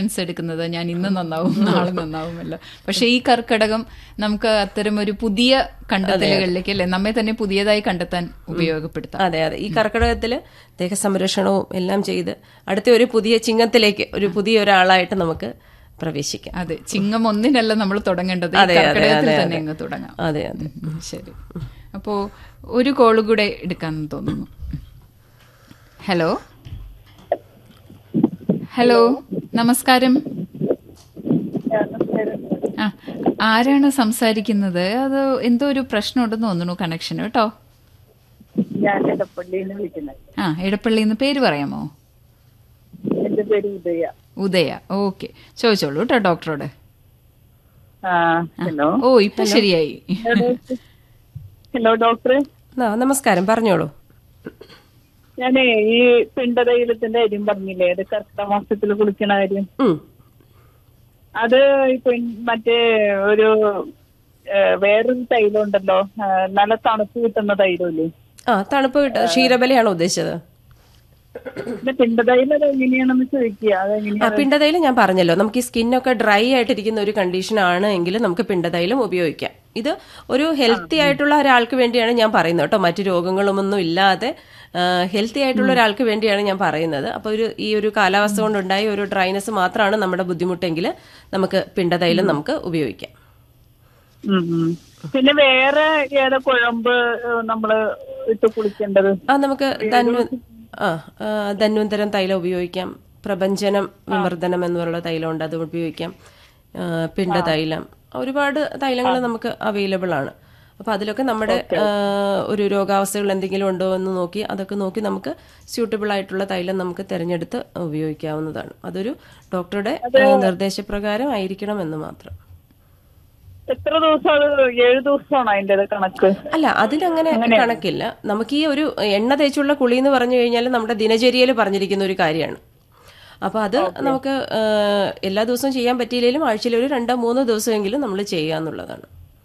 Precautions എടുക്കുന്നത് ഞാൻ ഇന്ന് നന്നാവും നാളെ നന്നാവുമല്ലോ പക്ഷെ ഈ കർക്കടകം നമുക്ക് അത്തരം ഒരു പുതിയ കണ്ടെത്തലുകളിലേക്ക് അല്ലെ നമ്മെ തന്നെ പുതിയതായി കണ്ടെത്താൻ ഉപയോഗപ്പെടുത്താം അതെ അതെ ഈ കർക്കിടകത്തില് ദേഹസംരക്ഷണവും എല്ലാം ചെയ്ത് അടുത്ത ഒരു പുതിയ ചിങ്ങത്തിലേക്ക് ഒരു പുതിയ ഒരാളായിട്ട് നമുക്ക് പ്രവേശിക്കാം അതെ ചിങ്ങം ഒന്നിനല്ല നമ്മൾ തുടങ്ങേണ്ടത് ഈ അതെ, അതെ, കർക്കിടകത്തിൽ അതെ, തന്നെ അതെ. അങ്ങ് തുടങ്ങാം അതെ അതെ ഉം, ശരി അപ്പോ ഒരു കോള് കൂടെ എടുക്കാന്ന് തോന്നുന്നു ഹലോ ഹലോ നമസ്കാരം ആ ആരാണ് സംസാരിക്കുന്നത് അത് എന്തോ ഒരു പ്രശ്നമുണ്ടെന്ന് തോന്നുന്നു കണക്ഷൻ കേട്ടോ ഞാൻ ഇടപ്പള്ളിയിൽ നിന്ന് വിളിക്കുന്നത് ആ ഇടപ്പള്ളിന്ന് പേര് പറയാമോ എന്റെ പേര് ഉദയ ഉദയ ഓക്കെ ചോദിച്ചോളൂ കേട്ടോ ഡോക്ടറോട് ആ ഹലോ ഓ ഇപ്പൊ ശരിയായി ഹലോ ഡോക്ടർ ആ, നമസ്കാരം പറഞ്ഞോളൂ ഞാനേ ഈ പിണ്ടതൈലത്തിന്റെ കാര്യം പറഞ്ഞില്ലേ അത് കർക്കിടക മാസത്തിൽ കുളിക്കണ കാര്യം ഉം. അത് ഇപ്പൊ മറ്റേ ഒരു ഏ, വേറൊരു തൈലം ഉണ്ടല്ലോ ആ, നല്ല തണുപ്പ് കിട്ടുന്ന തൈലമില്ലേ ആ തണുപ്പ് കിട്ടുക ക്ഷീരബലയാണോ ഉദ്ദേശിച്ചത് പിന്നെ പിണ്ടതൈലം അത് എങ്ങനെയാണെന്ന് ചോദിക്കുക ആ അതെങ്ങനെയാ പിണ്ടതൈലം ഞാൻ പറഞ്ഞല്ലോ നമുക്ക് ഈ സ്കിന്നൊക്കെ ഡ്രൈ ആയിട്ടിരിക്കുന്ന ഒരു കണ്ടീഷൻ ആണ് എങ്കിൽ നമുക്ക് പിണ്ടതൈലം ഉപയോഗിക്കാം ഇത് ഒരു ഹെൽത്തി ആയിട്ടുള്ള ഒരാൾക്ക് വേണ്ടിയാണ് ഞാൻ പറയുന്നത് കേട്ടോ മറ്റു രോഗങ്ങളൊന്നും ഇല്ലാതെ ഹെൽത്തി ആയിട്ടുള്ള ഒരാൾക്ക് വേണ്ടിയാണ് ഞാൻ പറയുന്നത് അപ്പോൾ ഒരു ഈ ഒരു കാലാവസ്ഥ കൊണ്ടുണ്ടായ ഒരു ഡ്രൈനെസ് മാത്രമാണ് നമ്മുടെ ബുദ്ധിമുട്ടെങ്കിൽ നമുക്ക് പിണ്ടതൈലം നമുക്ക് ഉപയോഗിക്കാം ഉം, ഉം. പിന്നെ വേറെ ഏതാ കുഴമ്പ് ഏ, നമ്മള് ഇട്ട് കുളിക്കേണ്ടത് ആ നമുക്ക് ധന്വ ആ ആ, ധന്വന്തരം തൈലം ഉപയോഗിക്കാം പ്രപഞ്ചനം വിമർദ്ദനം എന്നുള്ള തൈലമുണ്ട് അത് ഉപയോഗിക്കാം ആ, പിണ്ടതൈലം ഒരുപാട് തൈലങ്ങൾ നമുക്ക് അവൈലബിൾ ആണ് അപ്പൊ അതിലൊക്കെ നമ്മുടെ ആ, ഒരു രോഗാവസ്ഥകൾ എന്തെങ്കിലും ഉണ്ടോ എന്ന് നോക്കി അതൊക്കെ നോക്കി നമുക്ക് സ്യൂട്ടബിൾ ആയിട്ടുള്ള തൈലം നമുക്ക് തിരഞ്ഞെടുത്ത് ഉപയോഗിക്കാവുന്നതാണ് അതൊരു ഡോക്ടറുടെ ആ, നിർദ്ദേശപ്രകാരം ആയിരിക്കണം എന്ന് മാത്രം എത്ര ദിവസം അത് ഏഴ് ദിവസമാണോ അതിന്റെ കണക്ക് അല്ല അതിനങ്ങനെ കണക്കില്ല നമുക്ക് ഈ ഒരു എണ്ണ തേച്ചുള്ള കുളി എന്ന് പറഞ്ഞു കഴിഞ്ഞാൽ നമ്മുടെ ദിനചര്യയിൽ പറഞ്ഞിരിക്കുന്ന ഒരു കാര്യമാണ് അപ്പൊ അത് നമുക്ക് ആ, എല്ലാ ദിവസവും ചെയ്യാൻ പറ്റിയില്ലെങ്കിലും ആഴ്ചയിൽ ഒരു രണ്ടോ മൂന്നോ ദിവസമെങ്കിലും നമ്മൾ ചെയ്യുക എന്നുള്ളതാണ്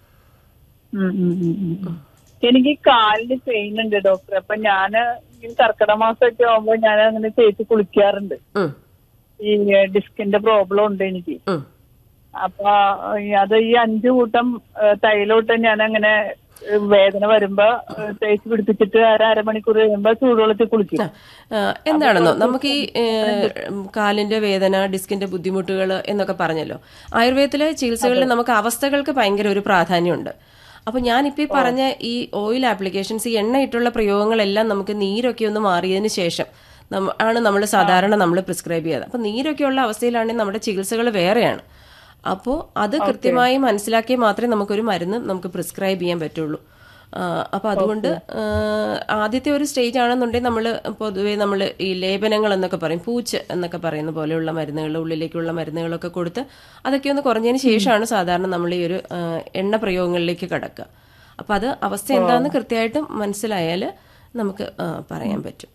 ഉം, ഉം, ഉം, ഉം, ഉം. എനിക്ക് കാലിന് പെയിൻ ഉണ്ട് ഡോക്ടർ അപ്പൊ ഞാന് ഈ കർക്കിടക മാസമൊക്കെ ആവുമ്പോ ഞാൻ അങ്ങനെ തേച്ച് കുളിക്കാറുണ്ട് ഉം, ഈ ഡിസ്കിന്റെ പ്രോബ്ലം ഉണ്ട് എനിക്ക് ഉം. അപ്പൊ ഈ അത് ഈ അഞ്ചു കൂട്ടം ഏ, തൈലോട്ട് ഞാൻ അങ്ങനെ ഏ, വേദന വരുമ്പോ ഏ, തേച്ച് പിടിപ്പിച്ചിട്ട് അര അരമണിക്കൂർ കഴിയുമ്പോ ചൂടുവെള്ളത്തിൽ കുളിക്കും ആ, എന്താണെന്നോ നമുക്ക് ഈ ഏ, കാലിന്റെ വേദന ഡിസ്കിന്റെ ബുദ്ധിമുട്ടുകൾ എന്നൊക്കെ പറഞ്ഞല്ലോ ആയുർവേദത്തിലെ ചികിത്സകളിൽ നമുക്ക് അവസ്ഥകൾക്ക് ഭയങ്കര ഒരു പ്രാധാന്യമുണ്ട് അപ്പൊ ഞാനിപ്പോ ഈ പറഞ്ഞ ഈ ഓയിൽ ആപ്ലിക്കേഷൻസ് ഈ എണ്ണയിട്ടുള്ള പ്രയോഗങ്ങളെല്ലാം നമുക്ക് നീരൊക്കെ ഒന്ന് മാറിയതിന് ശേഷം നമ്മ- ആണ് നമ്മൾ സാധാരണ നമ്മൾ പ്രിസ്ക്രൈബ് ചെയ്യാറ് അപ്പൊ നീരൊക്കെയുള്ള അവസ്ഥയിലാണെങ്കിൽ നമ്മുടെ ചികിത്സകൾ വേറെയാണ് അപ്പോൾ അത് കൃത്യമായി മനസ്സിലാക്കിയാൽ മാത്രമേ നമുക്കൊരു മരുന്ന് നമുക്ക് പ്രിസ്ക്രൈബ് ചെയ്യാൻ പറ്റുള്ളൂ അപ്പോൾ അതുകൊണ്ട് ആ, ആദ്യത്തെ ഒരു സ്റ്റേജ് ആണെന്നുണ്ടെങ്കിൽ നമ്മൾ പൊതുവെ നമ്മൾ ഈ ലേപനങ്ങൾ എന്നൊക്കെ പറയും പൂച്ച് എന്നൊക്കെ പറയുന്ന പോലെയുള്ള മരുന്നുകൾ ഉള്ളിലേക്കുള്ള മരുന്നുകളൊക്കെ കൊടുത്ത് അതൊക്കെ ഒന്ന് കുറഞ്ഞതിന് ശേഷമാണ് സാധാരണ നമ്മൾ ഈ ഒരു ആ, എണ്ണ പ്രയോഗങ്ങളിലേക്ക് കടക്കുക അപ്പോൾ അത് അവസ്ഥ എന്താണെന്ന് കൃത്യമായിട്ട് മനസ്സിലായാൽ നമുക്ക് ആ, പറയാൻ പറ്റും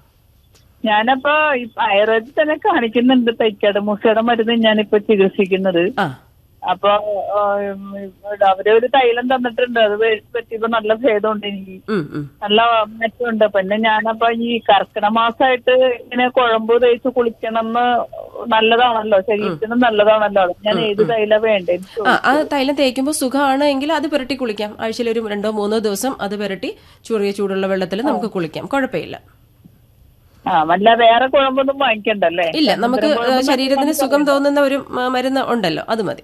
ഞാനപ്പോ ഈ ആയുർവേദത്തിൽ തന്നെ കാണിക്കുന്നുണ്ട് തൈക്കാട് മുസയുടെ മരുന്ന് ഞാനിപ്പോ ചികിത്സിക്കുന്നത് ആ അപ്പൊ ആ, ഉം, അവര് ഒരു തൈലം തന്നിട്ടുണ്ട് അത് വേ- പറ്റിയപ്പോ നല്ല ഭേദമുണ്ട് എനിക്ക് ഉം, ഉം. നല്ല മെച്ചമുണ്ട് പിന്നെ ഞാനപ്പോ ഈ കർക്കിടക മാസമായിട്ട് ഇങ്ങനെ കുഴമ്പ് തേച്ച് കുളിക്കണമെന്ന് നല്ലതാണല്ലോ ശരീരത്തിന് നല്ലതാണല്ലോ ഞാൻ ഏത് തൈല വേണ്ടേ ആ ആ തൈലം തേക്കുമ്പോൾ സുഖമാണ് എങ്കിൽ അത് പുരട്ടി കുളിക്കാം ആഴ്ചയിൽ ഒരു രണ്ടോ മൂന്നോ ദിവസം അത് പുരട്ടി ചെറിയ ചൂടുള്ള വെള്ളത്തിൽ നമുക്ക് കുളിക്കാം കുഴപ്പമില്ല ആ വല്ല വേറെ കുഴമ്പൊന്നും വാങ്ങിക്കണ്ടല്ലേ ഇല്ല നമുക്ക് ഏഹ്, ശരീരത്തിന് സുഖം തോന്നുന്ന ഒരു മ- മരുന്ന് ഉണ്ടല്ലോ അത് മതി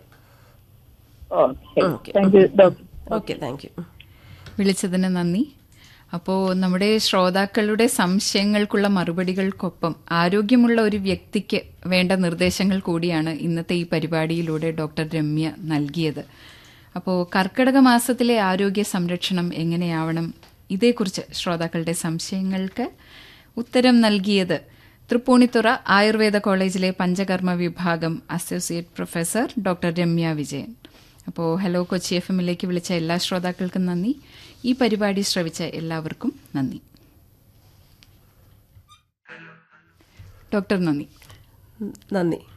okay thank you doctor okay thank you വിളിച്ചതിന് നന്ദി അപ്പോൾ നമ്മുടെ ശ്രോതാക്കളുടെ സംശയങ്ങൾക്കുള്ള മറുപടികൾക്കൊപ്പം ആരോഗ്യമുള്ള ഒരു വ്യക്തിക്ക് വേണ്ട നിർദ്ദേശങ്ങൾ കൂടിയാണ് ഇന്നത്തെ ഈ പരിപാടിയിലൂടെ ഡോക്ടർ രമ്യ നൽകിയത് അപ്പോൾ കർക്കിടക മാസത്തിലെ ആരോഗ്യ സംരക്ഷണം എങ്ങനെയാവണം ഇതേക്കുറിച്ച് ശ്രോതാക്കളുടെ സംശയങ്ങൾക്ക് ഉത്തരം നൽകിയത് തൃപ്പൂണിത്തുറ ആയുർവേദ കോളേജിലെ പഞ്ചകർമ്മ വിഭാഗം associate professor doctor Ramya Vijayan അപ്പോൾ ഹലോ കൊച്ചി എഫ് എമ്മിലേക്ക് വിളിച്ച എല്ലാ ശ്രോതാക്കൾക്കും നന്ദി ഈ പരിപാടി ശ്രവിച്ച എല്ലാവർക്കും നന്ദി ഡോക്ടർ നന്ദി നന്ദി